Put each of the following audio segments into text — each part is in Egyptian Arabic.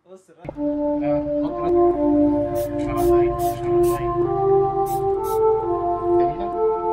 بص الرد لا حط رد مش على اللاين مش على اللاين جميلة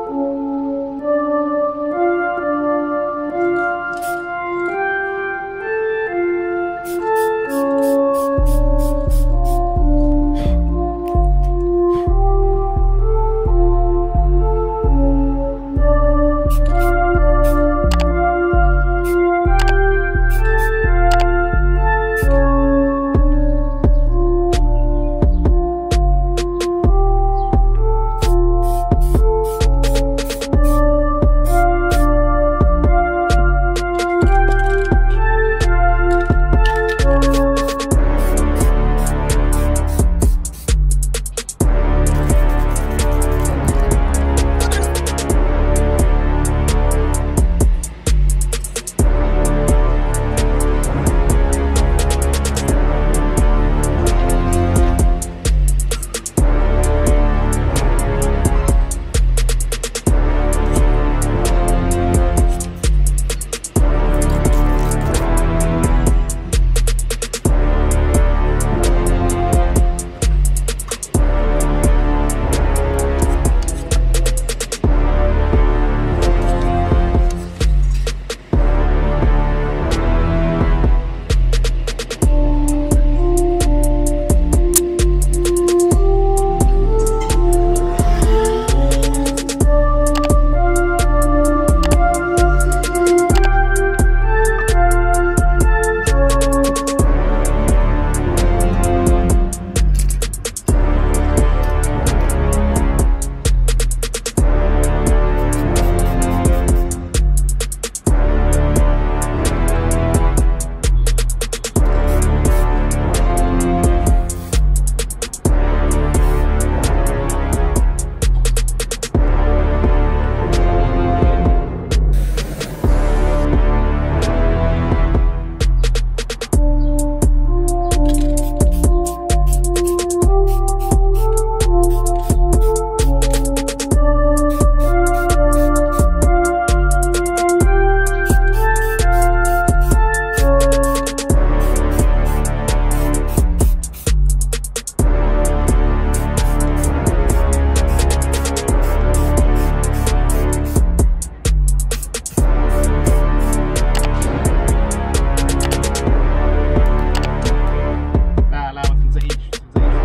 لا لا ما تلزقيش ما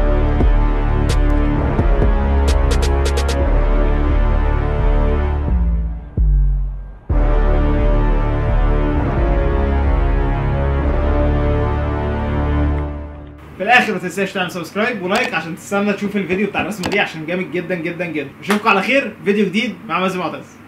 تلزقيش في الاخر ما تنساش تعمل سبسكرايب ولايك عشان تستنى تشوف الفيديو بتاع الرسمه دي عشان جامد جدا جدا جدا اشوفكم على خير فيديو جديد مع مازن معتز